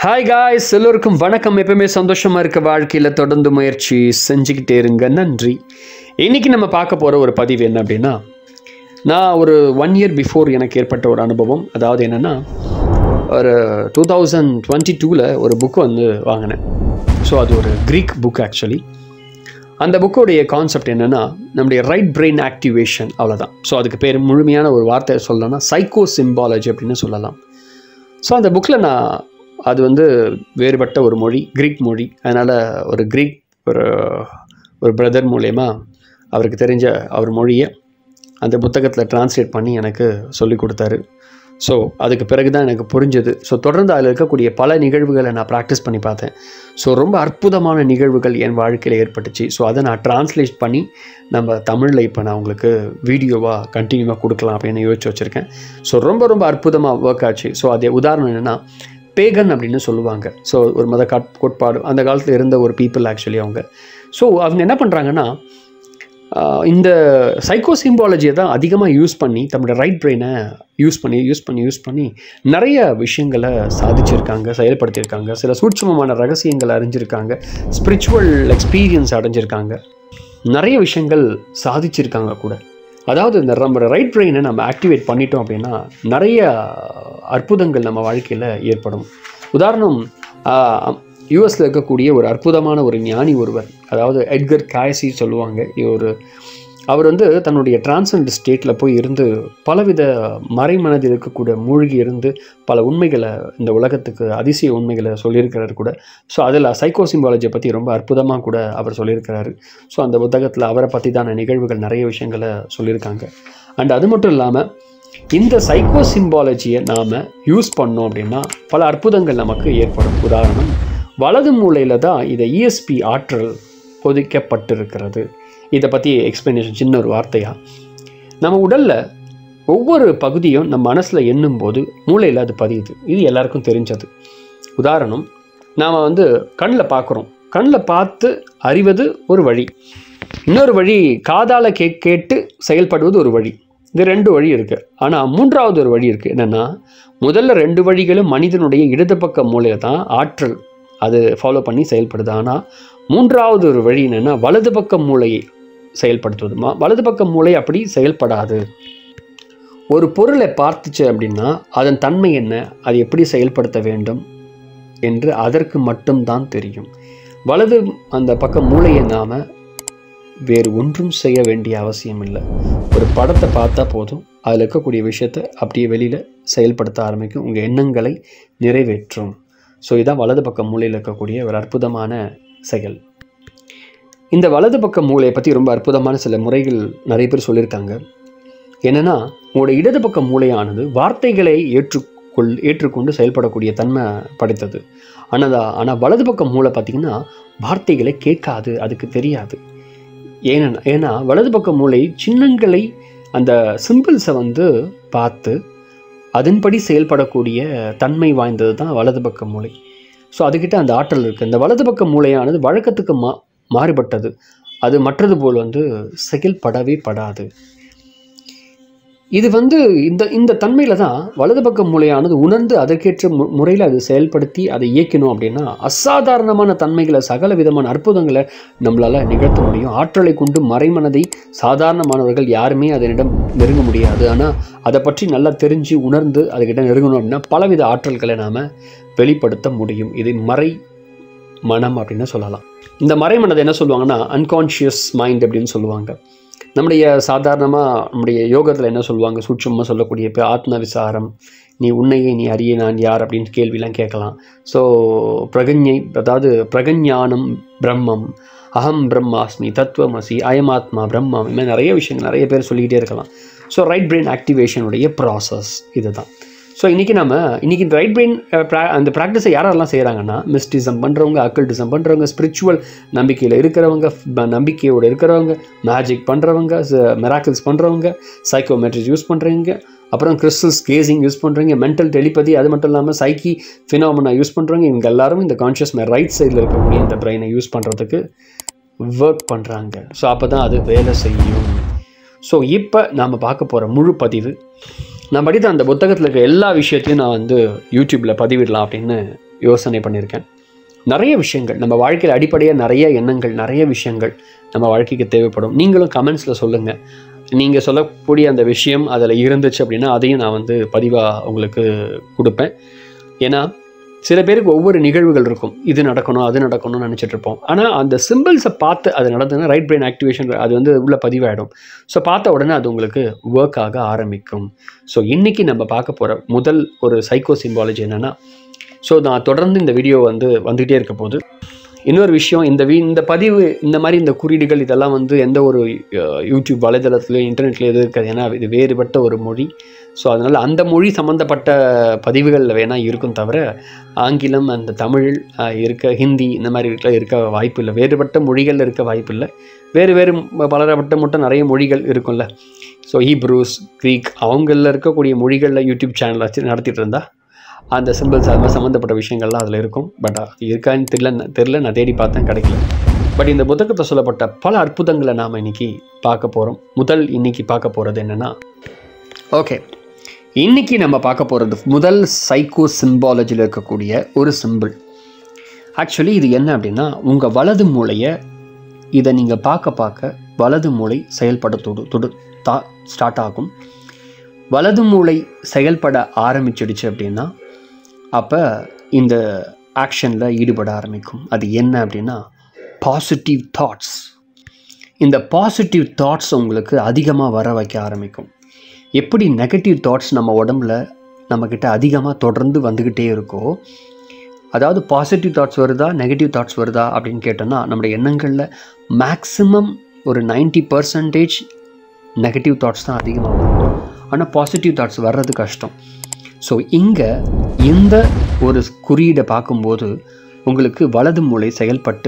hi guys எல்லோருக்கும் வணக்கம் எப்பவுமே சந்தோஷமாக இருக்க வாழ்க்கையில் தொடர்ந்து முயற்சி செஞ்சுக்கிட்டே இருங்க நன்றி இன்னைக்கு நம்ம பார்க்க போகிற ஒரு பதிவு என்ன அப்படின்னா நான் ஒரு ஒன் இயர் பிஃபோர் எனக்கு ஏற்பட்ட ஒரு அனுபவம் அதாவது என்னென்னா ஒரு டூ தௌசண்ட் டுவெண்ட்டி டூவில் ஒரு புக் வந்து வாங்கினேன் ஸோ அது ஒரு க்ரீக் புக் ஆக்சுவலி அந்த புக்கோடைய கான்செப்ட் என்னென்னா நம்முடைய ரைட் பிரெயின் ஆக்டிவேஷன் அவ்வளோதான் ஸோ அதுக்கு பேர் முழுமையான ஒரு வார்த்தை சொல்லணும்னா சைக்கோ சிம்பாலஜி அப்படின்னு சொல்லலாம் ஸோ அந்த புக்கில் நான் அது வந்து வேறுபட்ட ஒரு மொழி க்ரீக் மொழி அதனால் ஒரு க்ரீக் ஒரு ஒரு பிரதர் மூலயமா அவருக்கு தெரிஞ்ச அவர் மொழியை அந்த புத்தகத்தில் டிரான்ஸ்லேட் பண்ணி எனக்கு சொல்லி கொடுத்தாரு ஸோ அதுக்கு பிறகு தான் எனக்கு புரிஞ்சது ஸோ தொடர்ந்து அதில் இருக்கக்கூடிய பல நிகழ்வுகளை நான் ப்ராக்டிஸ் பண்ணி பார்த்தேன் ஸோ ரொம்ப அற்புதமான நிகழ்வுகள் என் வாழ்க்கையில் ஏற்பட்டுச்சு ஸோ அதை நான் டிரான்ஸ்லேட் பண்ணி நம்ம தமிழில் இப்போ நான் உங்களுக்கு வீடியோவாக கண்டினியூவாக கொடுக்கலாம் அப்படின்னு யோசிச்சு வச்சுருக்கேன் ஸோ ரொம்ப ரொம்ப அற்புதமாக ஒர்க் ஆச்சு ஸோ அதே உதாரணம் என்னென்னா பேகன் அப்படின்னு சொல்லுவாங்க ஸோ ஒரு மத காட் கோட்பாடு அந்த காலத்தில் இருந்த ஒரு பீப்புள் ஆக்சுவலி அவங்க ஸோ அவங்க என்ன பண்ணுறாங்கன்னா ஆஹ் இந்த சைக்கோ சிம்பாலஜியை தான் அதிகமாக யூஸ் பண்ணி தம்முடைய ரைட் பிரெயினை யூஸ் பண்ணி யூஸ் பண்ணி யூஸ் பண்ணி நிறைய விஷயங்களை சாதிச்சிருக்காங்க செயல்படுத்தியிருக்காங்க சில சூட்சமமான ரகசியங்களை அறிஞ்சிருக்காங்க ஸ்பிரிச்சுவல் எக்ஸ்பீரியன்ஸ் அடைஞ்சிருக்காங்க நிறைய விஷயங்கள் சாதிச்சிருக்காங்க கூட அதாவது இந்த நம்ம ரைட் பிரெயினை நம்ம ஆக்டிவேட் பண்ணிட்டோம் அப்படின்னா நிறைய அற்புதங்கள் நம்ம வாழ்க்கையில் ஏற்படும் உதாரணம் யூஎஸில் இருக்கக்கூடிய ஒரு அற்புதமான ஒரு ஞானி ஒருவர் அதாவது எட்கர் காயசி சொல்லுவாங்க ஒரு அவர் வந்து தன்னுடைய டிரான்சண்ட் ஸ்டேட்டில் போய் இருந்து பலவித மறைமனதில் இருக்கக்கூடிய மூழ்கி இருந்து பல உண்மைகளை இந்த உலகத்துக்கு அதிசய உண்மைகளை சொல்லியிருக்கிறாரு கூட ஸோ அதில் சைக்கோ சிம்பாலஜியை பற்றி ரொம்ப அற்புதமாக கூட அவர் சொல்லியிருக்கிறாரு ஸோ அந்த புத்தகத்தில் அவரை பற்றி தான நிகழ்வுகள் நிறைய விஷயங்களை சொல்லியிருக்காங்க அண்ட் அது மட்டும் இல்லாமல் இந்த சைக்கோ சிம்பாலஜியை நாம் யூஸ் பண்ணோம் அப்படின்னா பல அற்புதங்கள் நமக்கு ஏற்படும் உதாரணம் வலது மூலையில் தான் இதை இஎஸ்பி ஆற்றல் பொதிக்கப்பட்டிருக்கிறது இதை பற்றி எக்ஸ்ப்ளனேஷன் சின்ன ஒரு வார்த்தையாக நம்ம உடலில் ஒவ்வொரு பகுதியும் நம்ம மனசில் எண்ணும்போது மூளையில் அது பதியுது இது எல்லாருக்கும் தெரிஞ்சது உதாரணம் நாம் வந்து கண்ணில் பார்க்குறோம் கண்ணில் பார்த்து அறிவது ஒரு வழி இன்னொரு வழி காதால் கே கேட்டு செயல்படுவது ஒரு வழி இது ரெண்டு வழி இருக்குது ஆனால் மூன்றாவது ஒரு வழி இருக்குது என்னென்னா முதல்ல ரெண்டு வழிகளும் மனிதனுடைய இடது பக்க மூலையில் தான் ஆற்றல் அது ஃபாலோ பண்ணி செயல்படுது ஆனால் மூன்றாவது ஒரு வழி என்னென்னா வலது பக்க மூளையை செயல்படுத்துவதுமா வலது பக்க மூளை அப்படி செயல்படாது ஒரு பொருளை பார்த்துச்சு அப்படின்னா அதன் தன்மை என்ன அது எப்படி செயல்படுத்த வேண்டும் என்று அதற்கு மட்டும்தான் தெரியும் வலது அந்த பக்க மூளையை நாம் வேறு ஒன்றும் செய்ய வேண்டிய அவசியம் இல்லை ஒரு படத்தை பார்த்தா போதும் அதில் இருக்கக்கூடிய விஷயத்தை அப்படியே வெளியில் செயல்படுத்த ஆரம்பிக்கும் உங்கள் எண்ணங்களை நிறைவேற்றும் ஸோ இதான் வலது பக்க மூலையில் இருக்கக்கூடிய ஒரு அற்புதமான செயல் இந்த வலது பக்க மூளையை பற்றி ரொம்ப அற்புதமான சில முறைகள் நிறைய பேர் சொல்லியிருக்காங்க என்னென்னா உங்களோட இடது பக்க மூளையானது வார்த்தைகளை ஏற்றுக்கொள் ஏற்றுக்கொண்டு செயல்படக்கூடிய தன்மை படைத்தது ஆனால் ஆனால் வலது பக்க மூளை பார்த்திங்கன்னா வார்த்தைகளை கேட்காது அதுக்கு தெரியாது ஏன்னா ஏன்னா வலது பக்க மூளை சின்னங்களை அந்த சிம்பிள்ஸை வந்து பார்த்து அதன்படி செயல்படக்கூடிய தன்மை வாய்ந்தது தான் வலது பக்க மூளை ஸோ அதுக்கிட்ட அந்த ஆற்றல் இருக்குது இந்த வலது பக்க மூளையானது வழக்கத்துக்கு மா மாறுபட்டது அது மற்றது போல் வந்து செயல்படவே படாது இது வந்து இந்த இந்த தன்மையில் தான் வலது பக்க மூளையானது உணர்ந்து அதற்கேற்ற மு முறையில் அது செயல்படுத்தி அதை இயக்கணும் அப்படின்னா அசாதாரணமான தன்மைகளை சகல விதமான அற்புதங்களை நம்மளால் நிகழ்த்த முடியும் ஆற்றலை கொண்டு மறைமனதை சாதாரணமானவர்கள் யாருமே அதனிடம் நெருங்க முடியாது ஆனால் அதை பற்றி நல்லா தெரிஞ்சு உணர்ந்து அதுக்கிட்ட நெருங்கணும் அப்படின்னா பலவித ஆற்றல்களை நாம் வெளிப்படுத்த முடியும் இது மறை மனம் அப்படின்னு சொல்லலாம் இந்த மறைமனதை என்ன சொல்லுவாங்கன்னா அன்கான்ஷியஸ் மைண்ட் அப்படின்னு சொல்லுவாங்க நம்முடைய சாதாரணமாக நம்முடைய யோகத்தில் என்ன சொல்லுவாங்க சூட்சமாக சொல்லக்கூடிய இப்போ ஆத்ம விசாரம் நீ உன்னையே நீ அறிய நான் யார் அப்படின்னு கேள்விலாம் கேட்கலாம் ஸோ பிரகஞை அதாவது பிரகஞானம் பிரம்மம் அகம் பிரம்மாஸ்மி தத்துவமசி அயமாத்மா பிரம்மம் இது மாதிரி நிறைய விஷயங்கள் நிறைய பேர் சொல்லிக்கிட்டே இருக்கலாம் ஸோ ரைட் பிரெயின் ஆக்டிவேஷனுடைய ப்ராசஸ் இதுதான் ஸோ இன்றைக்கி நம்ம இன்றைக்கி ரைட் பிரெயின் அந்த ப்ராக்டிஸை யாரெல்லாம் செய்கிறாங்கன்னா மிஸ்டிசம் பண்ணுறவங்க அக்கல்டிசம் பண்ணுறவங்க ஸ்பிரிச்சுவல் நம்பிக்கையில் இருக்கிறவங்க நம்பிக்கையோடு இருக்கிறவங்க மேஜிக் பண்ணுறவங்க மெராக்கிள்ஸ் பண்ணுறவங்க சைக்கோமெட்ரிக் யூஸ் பண்ணுறவங்க அப்புறம் கிறிஸ்டல்ஸ் கேசிங் யூஸ் பண்ணுறவங்க மென்டல் டெலிபதி அது மட்டும் இல்லாமல் சைக்கி ஃபினாமனா யூஸ் பண்ணுறவங்க இவங்க எல்லாரும் இந்த கான்ஷியஸ் ரைட் சைடில் இருக்கக்கூடிய இந்த பிரெயினை யூஸ் பண்ணுறதுக்கு ஒர்க் பண்ணுறாங்க ஸோ அப்போ தான் அது வேலை செய்யும் ஸோ இப்போ நாம் பார்க்க போகிற முழு பதிவு நான் படித்த அந்த புத்தகத்தில் இருக்க எல்லா விஷயத்தையும் நான் வந்து யூடியூப்பில் பதிவிடலாம் அப்படின்னு யோசனை பண்ணியிருக்கேன் நிறைய விஷயங்கள் நம்ம வாழ்க்கையில் அடிப்படையாக நிறைய எண்ணங்கள் நிறைய விஷயங்கள் நம்ம வாழ்க்கைக்கு தேவைப்படும் நீங்களும் கமெண்ட்ஸில் சொல்லுங்கள் நீங்கள் சொல்லக்கூடிய அந்த விஷயம் அதில் இருந்துச்சு அப்படின்னா அதையும் நான் வந்து பதிவாக உங்களுக்கு கொடுப்பேன் ஏன்னா சில பேருக்கு ஒவ்வொரு நிகழ்வுகள் இருக்கும் இது நடக்கணும் அது நடக்கணும்னு நினச்சிட்டு இருப்போம் ஆனால் அந்த சிம்பிள்ஸை பார்த்து அது நடந்ததுன்னா ரைட் பிரெயின் ஆக்டிவேஷன் அது வந்து உள்ள பதிவாயிடும் ஸோ பார்த்த உடனே அது உங்களுக்கு ஒர்க் ஆக ஆரம்பிக்கும் ஸோ இன்றைக்கி நம்ம பார்க்க போகிற முதல் ஒரு சைக்கோ சிம்பாலஜி என்னென்னா ஸோ நான் தொடர்ந்து இந்த வீடியோ வந்து வந்துகிட்டே இருக்க போது இன்னொரு விஷயம் இந்த வீ இந்த பதிவு இந்த மாதிரி இந்த குறியீடுகள் இதெல்லாம் வந்து எந்த ஒரு அஹ், யூடியூப் வலைதளத்துலையோ இன்டர்நெட்லையோ எதுவும் இருக்காது ஏன்னா இது வேறுபட்ட ஒரு மொழி ஸோ அதனால் அந்த மொழி சம்மந்தப்பட்ட பதிவுகளில் வேணால் இருக்கும் தவிர ஆங்கிலம் அந்த தமிழ் அஹ், இருக்க ஹிந்தி இந்த மாதிரி இருக்க இருக்க வாய்ப்பு இல்லை வேறுபட்ட மொழிகளில் இருக்க வாய்ப்பு இல்லை வேறு வேறு ம- பலதரப்பட்ட மட்டும் நிறைய மொழிகள் இருக்கும்ல ஸோ ஹீப்ரூஸ் க்ரீக் அவங்களில் இருக்கக்கூடிய மொழிகளில் யூடியூப் சேனல் வச்சு நடத்திட்டு இருந்தா அந்த சிம்பிள்ஸ் அது மாதிரி சம்மந்தப்பட்ட விஷயங்கள்லாம் அதில் இருக்கும் பட் அது இருக்கான்னு தெரியல தெரில நான் தேடி பார்த்தேன் கிடைக்கல பட் இந்த புத்தகத்தில் சொல்லப்பட்ட பல அற்புதங்களை நாம் இன்னைக்கு பார்க்க போகிறோம் முதல் இன்னைக்கு பார்க்க போகிறது என்னென்னா ஓகே இன்னைக்கு நம்ம பார்க்க போகிறது முதல் சைக்கோ சிம்பாலஜியில் இருக்கக்கூடிய ஒரு சிம்பிள் ஆக்சுவலி இது என்ன அப்படின்னா உங்கள் வலது மூளையை இதை நீங்கள் பார்க்க பார்க்க வலது மூளை செயல்பட தொடு தொடு தா ஸ்டார்ட் ஆகும் வலது மூளை செயல்பட ஆரம்பிச்சிடுச்சு அப்படின்னா அப்போ இந்த ஆக்ஷனில் ஈடுபட ஆரம்பிக்கும் அது என்ன அப்படின்னா பாசிட்டிவ் தாட்ஸ் இந்த பாசிட்டிவ் தாட்ஸ் உங்களுக்கு அதிகமாக வர வைக்க ஆரம்பிக்கும் எப்படி நெகட்டிவ் தாட்ஸ் நம்ம உடம்புல நம்மக்கிட்ட அதிகமாக தொடர்ந்து வந்துக்கிட்டே இருக்கோ அதாவது பாசிட்டிவ் தாட்ஸ் வருதா நெகட்டிவ் தாட்ஸ் வருதா அப்படின்னு கேட்டோம்னா நம்முடைய எண்ணங்களில் மேக்ஸிமம் ஒரு 90% பர்சன்டேஜ் நெகட்டிவ் தாட்ஸ் தான் அதிகமாக வரும் ஆனால் பாசிட்டிவ் தாட்ஸ் வர்றது கஷ்டம் ஸோ இங்கே இந்த ஒரு குறியீடை பார்க்கும்போது உங்களுக்கு வலது மூளை செயல்பட்டு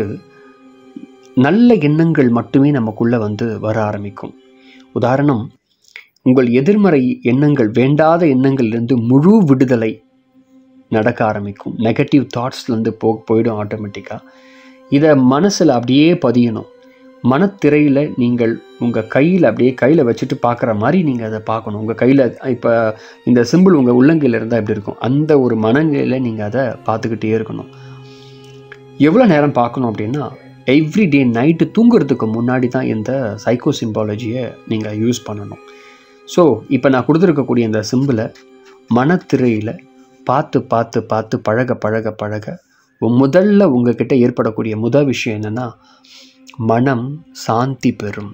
நல்ல எண்ணங்கள் மட்டுமே நமக்குள்ளே வந்து வர ஆரம்பிக்கும் உதாரணம் உங்கள் எதிர்மறை எண்ணங்கள் வேண்டாத எண்ணங்கள்லேருந்து முழு விடுதலை நடக்க ஆரம்பிக்கும் நெகட்டிவ் தாட்ஸ்லேருந்து போ போயிடும் ஆட்டோமேட்டிக்காக இதை மனசில் அப்படியே பதியணும் மனத்திரையில் நீங்கள் உங்கள் கையில் அப்படியே கையில் வச்சுட்டு பார்க்குற மாதிரி நீங்கள் அதை பார்க்கணும் உங்கள் கையில் இப்போ இந்த சிம்பிள் உங்கள் உள்ளங்கையில் இருந்தால் எப்படி இருக்கும் அந்த ஒரு மனநிலையில் நீங்கள் அதை பார்த்துக்கிட்டே இருக்கணும் எவ்வளோ நேரம் பார்க்கணும் அப்படின்னா எவ்ரி டே நைட்டு தூங்குறதுக்கு முன்னாடி தான் இந்த சைக்கோ சிம்பாலஜியை நீங்கள் யூஸ் பண்ணணும் ஸோ இப்போ நான் கொடுத்துருக்கக்கூடிய இந்த சிம்பிளை மனத்திரையில் பார்த்து பார்த்து பார்த்து பழக பழக பழக முதல்ல உங்ககிட்ட ஏற்படக்கூடிய முதல் விஷயம் என்னென்னா மனம் சாந்தி பெறும்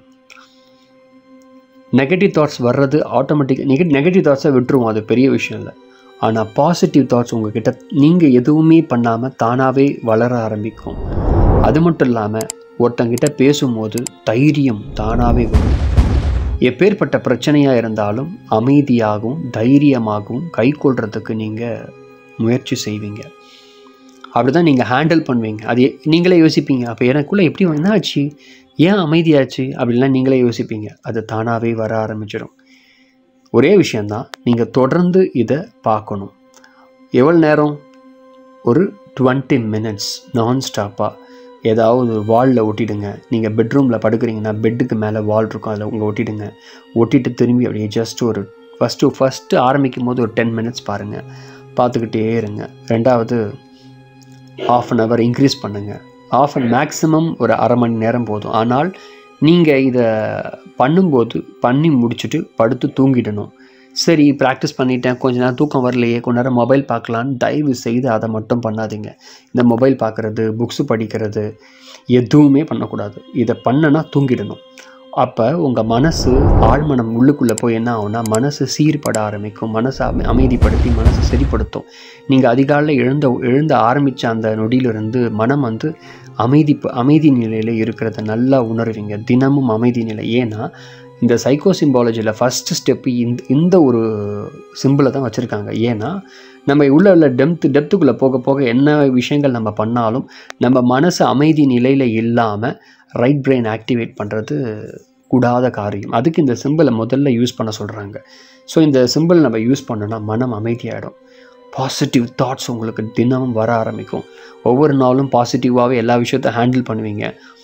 நெகட்டிவ் தாட்ஸ் வர்றது ஆட்டோமேட்டிக் நெகட்டிவ் நெகட்டிவ் தாட்ஸை விட்டுருவோம் அது பெரிய விஷயம் இல்லை ஆனால் பாசிட்டிவ் தாட்ஸ் உங்ககிட்ட நீங்கள் எதுவுமே பண்ணாமல் தானாகவே வளர ஆரம்பிக்கும் அது மட்டும் இல்லாமல் ஒருத்தங்கிட்ட பேசும்போது தைரியம் தானாகவே வரும் எப்பேற்பட்ட பிரச்சனையாக இருந்தாலும் அமைதியாகவும் தைரியமாகவும் கை கொள்றதுக்கு நீங்கள் முயற்சி செய்வீங்க அப்படி தான் நீங்கள் ஹேண்டில் பண்ணுவீங்க அது எ- நீங்களே யோசிப்பீங்க அப்போ எனக்குள்ளே எப்படி என்ன ஆச்சு ஏன் அமைதியாச்சு அப்படின்லாம் நீங்களே யோசிப்பீங்க அது தானாகவே வர ஆரம்பிச்சிடும் ஒரே விஷயந்தான் நீங்கள் தொடர்ந்து இதை பார்க்கணும் எவ்வளோ நேரம் ஒரு டுவெண்ட்டி மினிட்ஸ் நான் ஸ்டாப்பாக ஏதாவது ஒரு வாலில் ஒட்டிடுங்க நீங்கள் பெட்ரூமில் படுக்கிறீங்கன்னா பெட்டுக்கு மேலே வால் இருக்கும் அதில் உங்கள் ஒட்டிடுங்க ஒட்டிட்டு திரும்பி அப்படியே ஜஸ்ட் ஒரு ஃபஸ்ட்டு ஃபஸ்ட்டு ஆரம்பிக்கும் போது ஒரு டென் மினிட்ஸ் பாருங்கள் பார்த்துக்கிட்டே இருங்க ரெண்டாவது ஆஃப் அன் ஹவர் இன்க்ரீஸ் பண்ணுங்கள் ஆஃப் அன் மேக்ஸிமம் ஒரு அரை மணி நேரம் போதும் ஆனால் நீங்கள் இதை பண்ணும்போது பண்ணி முடிச்சுட்டு படுத்து தூங்கிடணும் சரி ப்ராக்டிஸ் பண்ணிட்டேன் கொஞ்ச நேரம் தூக்கம் வரலையே கொஞ்ச நேரம் மொபைல் பார்க்கலான்னு தயவு செய்து அதை மட்டும் பண்ணாதீங்க இந்த மொபைல் பார்க்குறது புக்ஸு படிக்கிறது எதுவுமே பண்ணக்கூடாது இதை பண்ணனா தூங்கிடணும் அப்போ உங்கள் மனசு ஆழ்மனம் உள்ளுக்குள்ளே போய் என்ன ஆகும்னா மனசு சீர்பட ஆரம்பிக்கும் மனசை அமை அமைதிப்படுத்தி மனசை சரிப்படுத்தும் நீங்கள் அதிகாலையில் எழுந்த எழுந்த ஆரம்பித்த அந்த நொடியிலிருந்து மனம் வந்து அமைதி அமைதி நிலையில் இருக்கிறத நல்லா உணர்வீங்க தினமும் அமைதி நிலை ஏன்னா இந்த சைக்கோ சிம்பாலஜியில் ஃபஸ்ட்டு ஸ்டெப்பு இந்த இந்த ஒரு சிம்பிளை தான் வச்சுருக்காங்க ஏன்னா நம்ம உள்ள உள்ள டெப்த்து டெப்த்துக்குள்ளே போக போக என்ன விஷயங்கள் நம்ம பண்ணாலும் நம்ம மனசு அமைதி நிலையில் இல்லாமல் ரைட் பிரெயின் ஆக்டிவேட் பண்ணுறது கூடாத காரியம் அதுக்கு இந்த சிம்பிளை முதல்ல யூஸ் பண்ண சொல்கிறாங்க ஸோ இந்த சிம்பிள் நம்ம யூஸ் பண்ணோன்னா மனம் அமைதியாகிடும் பாசிட்டிவ் தாட்ஸ் உங்களுக்கு தினமும் வர ஆரம்பிக்கும் ஒவ்வொரு நாளும் பாசிட்டிவாகவே எல்லா விஷயத்த ஹேண்டில் பண்ணுவீங்க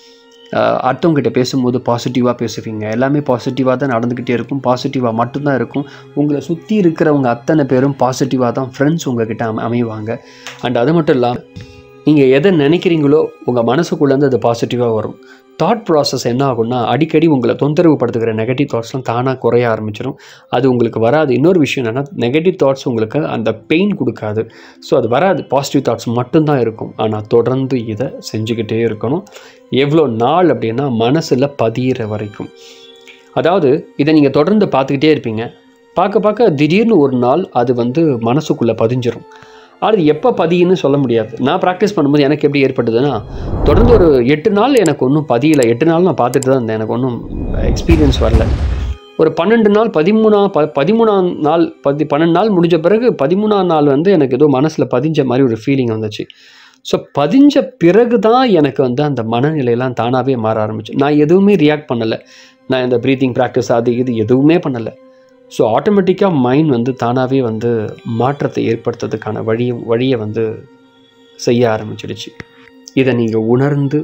அடுத்தவங்ககிட்ட பேசும்போது பாசிட்டிவாக பேசுவீங்க எல்லாமே பாசிட்டிவாக தான் நடந்துக்கிட்டே இருக்கும் பாசிட்டிவாக மட்டும்தான் இருக்கும் உங்களை சுற்றி இருக்கிறவங்க அத்தனை பேரும் பாசிட்டிவாக தான் ஃப்ரெண்ட்ஸ் உங்ககிட்ட அமை அமைவாங்க அண்ட் அது மட்டும் இல்லாமல் நீங்கள் எதை நினைக்கிறீங்களோ உங்கள் மனசுக்குள்ளேருந்து அது பாசிட்டிவாக வரும் தாட் ப்ராசஸ் என்ன ஆகும்னா அடிக்கடி உங்களை தொந்தரவு படுத்துக்கிற நெகட்டிவ் தாட்ஸ்லாம் தானாக குறைய ஆரம்பிச்சிடும் அது உங்களுக்கு வராது இன்னொரு விஷயம் என்னென்னா நெகட்டிவ் தாட்ஸ் உங்களுக்கு அந்த பெயின் கொடுக்காது ஸோ அது வராது பாசிட்டிவ் தாட்ஸ் மட்டும்தான் இருக்கும் ஆனால் தொடர்ந்து இதை செஞ்சுக்கிட்டே இருக்கணும் எவ்வளோ நாள் அப்படின்னா மனசில் பதியிற வரைக்கும் அதாவது இதை நீங்கள் தொடர்ந்து பார்த்துக்கிட்டே இருப்பீங்க பார்க்க பார்க்க திடீர்னு ஒரு நாள் அது வந்து மனசுக்குள்ளே பதிஞ்சிரும் அது எப்போ பதியுன்னு சொல்ல முடியாது நான் ப்ராக்டிஸ் பண்ணும்போது எனக்கு எப்படி ஏற்பட்டதுன்னா தொடர்ந்து ஒரு எட்டு நாள் எனக்கு ஒன்றும் பதியலை எட்டு நாள் நான் பார்த்துட்டு தான் இருந்தேன் எனக்கு ஒன்றும் எக்ஸ்பீரியன்ஸ் வரல ஒரு பன்னெண்டு நாள் பதிமூணா ப பதிமூணாம் நாள் பதி பன்னெண்டு நாள் முடிஞ்ச பிறகு பதிமூணாம் நாள் வந்து எனக்கு ஏதோ மனசில் பதிஞ்ச மாதிரி ஒரு ஃபீலிங் வந்துச்சு ஸோ பதிஞ்ச பிறகு தான் எனக்கு வந்து அந்த மனநிலையெல்லாம் தானாகவே மாற ஆரம்பிச்சு நான் எதுவுமே ரியாக்ட் பண்ணலை நான் இந்த ப்ரீத்திங் ப்ராக்டிஸ் அது இது எதுவுமே பண்ணலை ஸோ ஆட்டோமேட்டிக்காக மைண்ட் வந்து தானாகவே வந்து மாற்றத்தை ஏற்படுத்துறதுக்கான வழியை வழியை வந்து செய்ய ஆரம்பிச்சிடுச்சு இதை நீங்கள் உணர்ந்து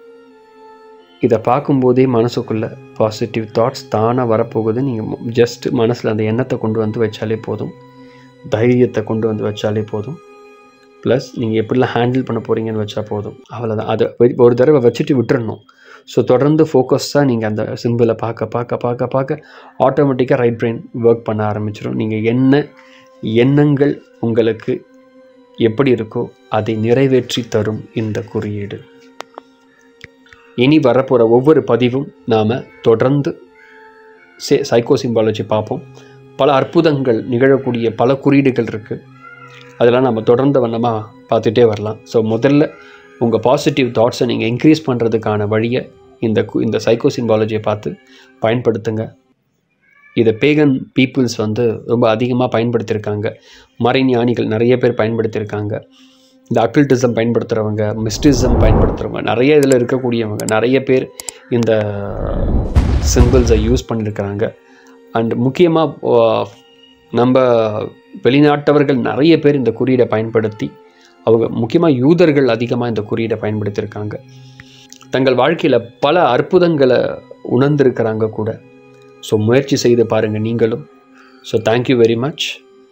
இதை பார்க்கும்போதே மனசுக்குள்ளே பாசிட்டிவ் தாட்ஸ் தானாக வரப்போகுது நீங்கள் ஜஸ்ட் மனசில் அந்த எண்ணத்தை கொண்டு வந்து வச்சாலே போதும் தைரியத்தை கொண்டு வந்து வச்சாலே போதும் ப்ளஸ் நீங்கள் எப்படிலாம் ஹேண்டில் பண்ண போகிறீங்கன்னு வச்சா போதும் அவ்வளோதான் அதை வெ- ஒரு தடவை வச்சுட்டு விட்டுறணும் ஸோ தொடர்ந்து ஃபோக்கஸாக நீங்கள் அந்த சிம்பிளை பார்க்க பார்க்க பார்க்க பார்க்க ஆட்டோமேட்டிக்காக ரைட் பிரெயின் ஒர்க் பண்ண ஆரம்பிச்சிடும் நீங்கள் என்ன எண்ணங்கள் உங்களுக்கு எப்படி இருக்கோ அதை நிறைவேற்றி தரும் இந்த குறியீடு இனி வரப்போகிற ஒவ்வொரு பதிவும் நாம் தொடர்ந்து சே சைக்கோ சிம்பாலஜி பார்ப்போம் பல அற்புதங்கள் நிகழக்கூடிய பல குறியீடுகள் இருக்குது அதெல்லாம் நம்ம தொடர்ந்த வண்ணமாக பார்த்துட்டே வரலாம் ஸோ முதல்ல உங்கள் பாசிட்டிவ் தாட்ஸை நீங்கள் இன்க்ரீஸ் பண்ணுறதுக்கான வழியை இந்த கு- இந்த சைக்கோ சிம்பாலஜியை பார்த்து பயன்படுத்துங்க இதை பேகன் பீப்புள்ஸ் வந்து ரொம்ப அதிகமாக பயன்படுத்தியிருக்காங்க மறைஞானிகள் நிறைய பேர் பயன்படுத்தியிருக்காங்க இந்த அக்கல்டிசம் பயன்படுத்துகிறவங்க மிஸ்டிசம் பயன்படுத்துகிறவங்க நிறைய இதில் இருக்கக்கூடியவங்க நிறைய பேர் இந்த சிம்பிள்ஸை யூஸ் பண்ணியிருக்கிறாங்க அண்ட் முக்கியமாக நம்ம வெளிநாட்டவர்கள் நிறைய பேர் இந்த குறியீடை பயன்படுத்தி அவங்க முக்கியமாக யூதர்கள் அதிகமாக இந்த குறியீடை பயன்படுத்தியிருக்காங்க தங்கள் வாழ்க்கையில் பல அற்புதங்களை உணர்ந்திருக்கிறாங்க கூட ஸோ முயற்சி செய்து பாருங்கள் நீங்களும் ஸோ தேங்க்யூ வெரி மச்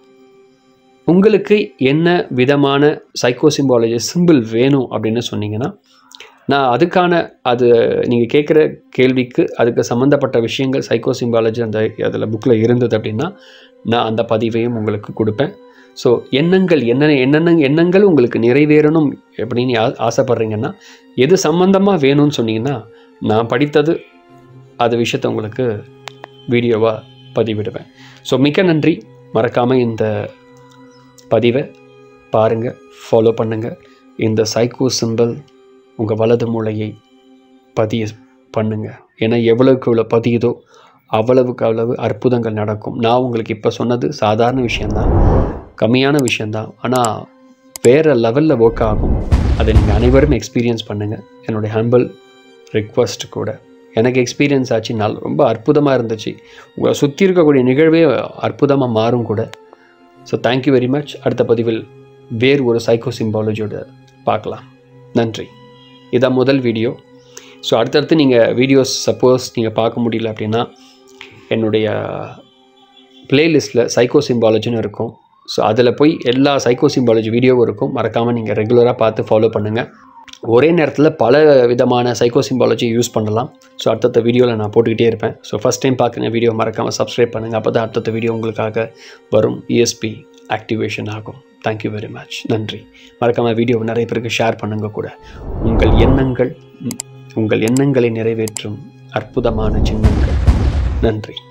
உங்களுக்கு என்ன விதமான சைக்கோ சிம்பாலஜி சிம்பிள் வேணும் அப்படின்னு சொன்னீங்கன்னா நான் அதுக்கான அது நீங்கள் கேட்குற கேள்விக்கு அதுக்கு சம்மந்தப்பட்ட விஷயங்கள் சைக்கோ சிம்பாலஜி அந்த அதில் புக்கில் இருந்தது அப்படின்னா நான் அந்த பதிவையும் உங்களுக்கு கொடுப்பேன் ஸோ எண்ணங்கள் என்னென்ன என்னென்ன எண்ணங்கள் உங்களுக்கு நிறைவேறணும் அப்படின்னு ஆ- ஆசைப்பட்றீங்கன்னா எது சம்மந்தமாக வேணும்னு சொன்னீங்கன்னா நான் படித்தது அது விஷயத்தை உங்களுக்கு வீடியோவாக பதிவிடுவேன் ஸோ மிக்க நன்றி மறக்காமல் இந்த பதிவை பாருங்கள் ஃபாலோ பண்ணுங்கள் இந்த சைக்கோ சிம்பிள் உங்கள் வலது மூளையை பதிய பண்ணுங்க ஏன்னா எவ்வளவுக்கு எவ்வளோ பதியுதோ அவ்வளவுக்கு அவ்வளவு அற்புதங்கள் நடக்கும் நான் உங்களுக்கு இப்போ சொன்னது சாதாரண விஷயந்தான் கம்மியான விஷயந்தான் ஆனால் வேறு லெவலில் ஒர்க் ஆகும் அதை நீங்கள் அனைவரும் எக்ஸ்பீரியன்ஸ் பண்ணுங்கள் என்னுடைய ஹம்பிள் ரிக்வஸ்ட் கூட எனக்கு எக்ஸ்பீரியன்ஸ் ஆச்சு நாள் ரொம்ப அற்புதமாக இருந்துச்சு உங்களை சுற்றி இருக்கக்கூடிய நிகழ்வே அற்புதமாக மாறும் கூட ஸோ தேங்க்யூ வெரி மச் அடுத்த பதிவில் வேறு ஒரு சைக்கோ சிம்பாலஜியோட பார்க்கலாம் நன்றி இதான் முதல் வீடியோ ஸோ அடுத்தடுத்து நீங்கள் வீடியோஸ் சப்போஸ் நீங்கள் பார்க்க முடியல அப்படின்னா என்னுடைய பிளேலிஸ்ட்டில் சைக்கோ சிம்பாலஜின்னு இருக்கும் ஸோ அதில் போய் எல்லா சைக்கோ சிம்பாலஜி வீடியோவும் இருக்கும் மறக்காமல் நீங்கள் ரெகுலராக பார்த்து ஃபாலோ பண்ணுங்கள் ஒரே நேரத்தில் பல விதமான சைக்கோ சிம்பாலஜி யூஸ் பண்ணலாம் ஸோ அடுத்தடுத்த வீடியோவில் நான் போட்டுக்கிட்டே இருப்பேன் ஸோ ஃபஸ்ட் டைம் பார்க்குற வீடியோ மறக்காமல் சப்ஸ்கிரைப் பண்ணுங்கள் அப்போ தான் அடுத்தடுத்த வீடியோ உங்களுக்காக வரும் இஎஸ்பி ஆக்டிவேஷன் ஆகும் தேங்க்யூ வெரி மச் நன்றி மறக்காமல் வீடியோ நிறைய பேருக்கு ஷேர் பண்ணுங்க கூட உங்கள் எண்ணங்கள் உங்கள் எண்ணங்களை நிறைவேற்றும் அற்புதமான சின்னங்கள் நன்றி